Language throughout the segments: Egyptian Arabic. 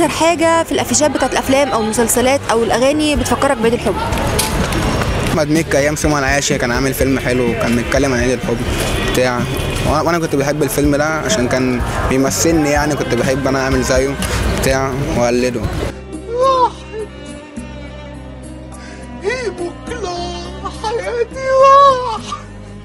اكتر حاجه في الافيشات بتاعت الافلام او المسلسلات او الاغاني بتفكرك بعيد الحب احمد مكي ايام سمع العاشر كان عامل فيلم حلو وكان بيتكلم عن عيد الحب بتاع وأنا- وانا كنت بحب الفيلم ده عشان كان بيمثلني يعني كنت بحب انا اعمل زيه بتاع واقلده حياتي واحد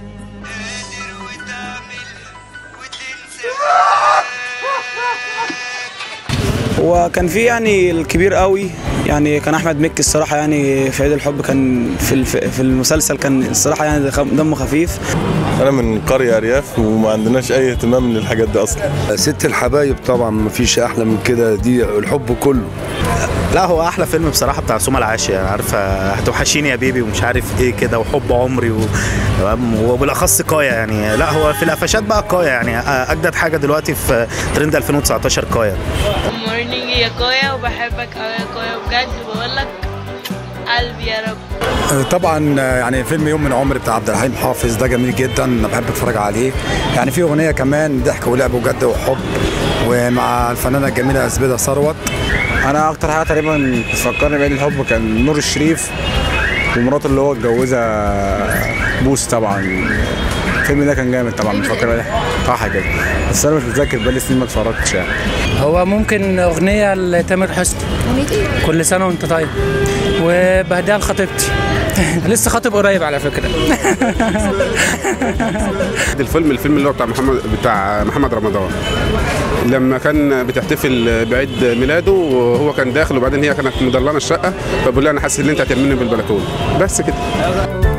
هو كان في يعني الكبير قوي يعني كان احمد مكي الصراحه يعني في عيد الحب كان في الف- في المسلسل كان الصراحه يعني خ- دمه خفيف انا من قريه ارياف وما عندناش اي اهتمام للحاجات دي اصلا ست الحبايب طبعا مفيش احلى من كده دي الحب كله لا هو احلى فيلم بصراحه بتاع سوما العاشر يعني عارفه هتوحشيني يا بيبي ومش عارف ايه كده وحب عمري و... تمام؟ وبالاخص كايا يعني لا هو في القفشات بقى كايا يعني اجدد حاجه دلوقتي في ترند 2019 كايا مورنينج يا كويا وبحبك قوي يا كويا بجد بقول لك قلبي يا رب طبعا يعني فيلم يوم من عمري بتاع عبد الحليم حافظ ده جميل جدا انا بحب اتفرج عليه يعني في اغنيه كمان ضحك ولعب وجد وحب ومع الفنانه الجميله زبيده ثروت انا اكتر حاجه تقريبا بتفكرني بعيد الحب كان نور الشريف ومراته اللي هو اتجوزها بوس طبعا الفيلم ده كان جامد طبعا مش فاكر صح كده بس انا مش متذكر بقالي سنين ما اتفرجتش يعني هو ممكن اغنيه لتامر حسني اغنيه ايه كل سنه وانت طيب وبهديها لخطيبتي لسه خاطب قريب على فكره الفيلم الفيلم اللي هو بتاع محمد بتاع محمد رمضان لما كان بتحتفل بعيد ميلاده وهو كان داخل وبعدين هي كانت مضلمه الشقه فبقول لها انا حاسس ان انت هتعملني بالبلكونه بس كده